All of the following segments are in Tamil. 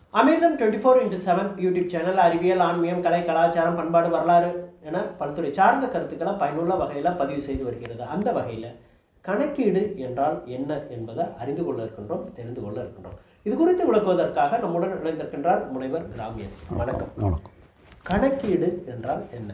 அமிர்தம் twenty four into seven YouTube channel அறிவியல் ஆன்மீகம் கலை கலாச்சாரம் பண்பாடு வரலாறு என பல்துறை சார்ந்த கருத்துக்களை பயனுள்ள வகையில் பதிவு செய்து வருகிறது அந்த வகையில் கணக்கீடு என்றால் என்ன என்பதை அறிந்து கொள்ள இருக்கின்றோம் தெரிந்து கொள்ள இருக்கின்றோம் இது குறித்து விளக்குவதற்காக நம்முடன் இணைந்திருக்கின்றார் முனைவர் கிராமியன் வணக்கம் வணக்கம் கணக்கீடு என்றால் என்ன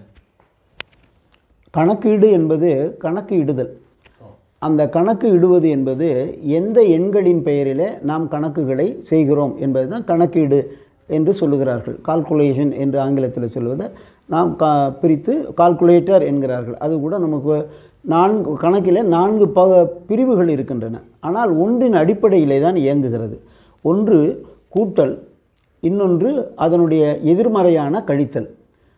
கணக்கீடு என்பது கணக்கு இடுதல் ஓ, அந்த கணக்கு இடுவது என்பது எந்த எண்களின் பெயரிலே நாம் கணக்குகளை செய்கிறோம் என்பது தான் கணக்கீடு என்று சொல்லுகிறார்கள் கால்குலேஷன் என்று ஆங்கிலத்தில் சொல்வதை நாம் கா பிரித்து கால்குலேட்டர் என்கிறார்கள் அது கூட நமக்கு நான்கு கணக்கில் நான்கு ப பிரிவுகள் இருக்கின்றன ஆனால் ஒன்றின் அடிப்படையிலே தான் இயங்குகிறது ஒன்று கூட்டல் இன்னொன்று அதனுடைய எதிர்மறையான கழித்தல்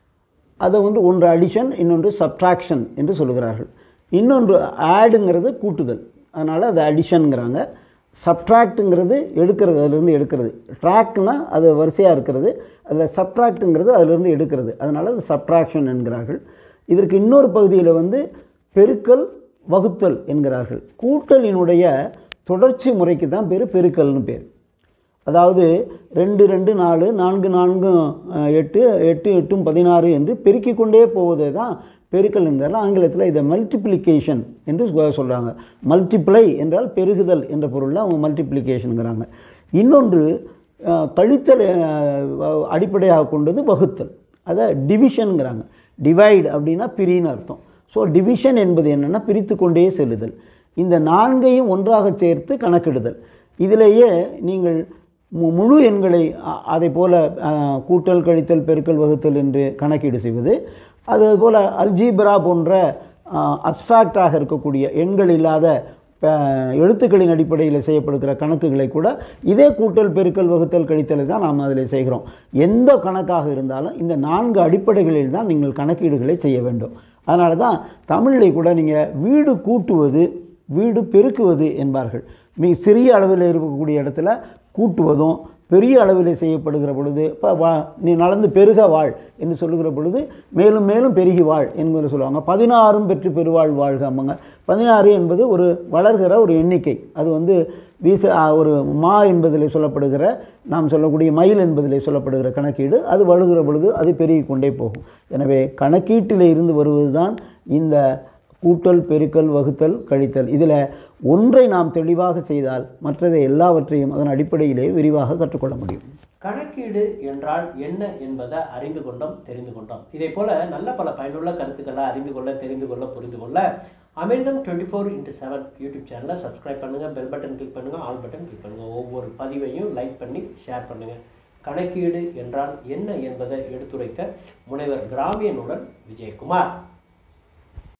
அதை வந்து ஒன்று அடிஷன் இன்னொன்று சப்ட்ராக்ஷன் என்று சொல்லுகிறார்கள் இன்னொன்று ஆடுங்கிறது கூட்டுதல் அதனால் அது அடிஷனுங்கிறாங்க சப்ட்ராக்ட்டுங்கிறது எடுக்கிறது அதிலிருந்து எடுக்கிறது ட்ராக்னா அது வரிசையாக இருக்கிறது அதில் சப்ட்ராக்ட்டுங்கிறது அதிலிருந்து எடுக்கிறது அதனால் அது சப்ட்ராக்ஷன் என்கிறார்கள் இதற்கு இன்னொரு பகுதியில் வந்து பெருக்கல் வகுத்தல் என்கிறார்கள் கூட்டலினுடைய தொடர்ச்சி முறைக்கு தான் பேர் பெருக்கல்னு பேர் அதாவது ரெண்டு ரெண்டு நாலு நான்கு நான்கு அஹ், எட்டு எட்டு எட்டும் பதினாறு என்று பெருக்கிக் கொண்டே போவதே தான் பெருக்கல் என்றால் ஆங்கிலத்தில் இதை மல்டிப்ளிகேஷன் என்று சொல்கிறாங்க மல்டிப்ளை என்றால் பெருகுதல் என்ற பொருளில் அவங்க மல்டிப்ளிகேஷனுங்கிறாங்க இன்னொன்று அஹ், கழித்தல் அஹ், அடிப்படையாக கொண்டது வகுத்தல் அதை டிவிஷனுங்கிறாங்க டிவைட் அப்படின்னா பிரின்னு அர்த்தம் ஸோ டிவிஷன் என்பது என்னென்னா பிரித்து கொண்டே செல்லுதல் இந்த நான்கையும் ஒன்றாக சேர்த்து கணக்கிடுதல் இதிலேயே நீங்கள் மு- முழு எண்களை அ- அதை போல அ, கூட்டல் கழித்தல் பெருக்கல் வகுத்தல் என்று கணக்கீடு செய்வது அதுபோல் அல்ஜீப்ரா போன்ற அப்ஸ்ட்ராக்டாக இருக்கக்கூடிய எண்கள் இல்லாத ப- எழுத்துக்களின் அடிப்படையில் செய்யப்படுகிற கணக்குகளை கூட இதே கூட்டல் பெருக்கல் வகுத்தல் கழித்தலை தான் நாம் அதில் செய்கிறோம் எந்த கணக்காக இருந்தாலும் இந்த நான்கு அடிப்படைகளில் தான் நீங்கள் கணக்கீடுகளை செய்ய வேண்டும் அதனால தான் தமிழில் கூட நீங்கள் வீடு கூட்டுவது வீடு பெருக்குவது என்பார்கள் மிக சிறிய அளவில் இருக்கக்கூடிய இடத்துல கூட்டுவதும் பெரிய அளவில் செய்யப்படுகிற பொழுது இப்போ வா நீ நடந்து பெருக வாழ் என்று சொல்லுகிற பொழுது மேலும் மேலும் பெருகி வாழ் என்கிற சொல்லுவாங்க பதினாறும் பெற்று பெருவாழ் வாழ்க அம்மாங்க பதினாறு என்பது ஒரு வளர்கிற ஒரு எண்ணிக்கை அது வந்து வீச ஆ, ஒரு மா என்பதில் சொல்லப்படுகிற நாம் சொல்லக்கூடிய மயில் என்பதில் சொல்லப்படுகிற கணக்கீடு அது வழுகிற பொழுது அது பெருகி கொண்டே போகும் எனவே கணக்கீட்டில் இருந்து வருவது தான் இந்த கூட்டல் பெருக்கல் வகுத்தல் கழித்தல் இதில் ஒன்றை நாம் தெளிவாக செய்தால் மற்றதை எல்லாவற்றையும் அதன் அடிப்படையிலே விரிவாக கற்றுக்கொள்ள முடியும் கணக்கீடு என்றால் என்ன என்பதை அறிந்து கொண்டோம் தெரிந்து கொண்டோம் இதே போல நல்ல பல பயனுள்ள கருத்துக்களை அறிந்து கொள்ள தெரிந்து கொள்ள புரிந்து கொள்ள Amirtham twenty four into seven YouTube சேனலை சப்ஸ்கிரைப் பண்ணுங்க பெல் பட்டன் கிளிக் பண்ணுங்க ஆல் பட்டன் கிளிக் பண்ணுங்க ஒவ்வொரு பதிவையும் லைக் பண்ணி ஷேர் பண்ணுங்க கணக்கீடு என்றால் என்ன என்பதை எடுத்துரைத்த முனைவர் கிராமியனுடன் விஜயகுமார்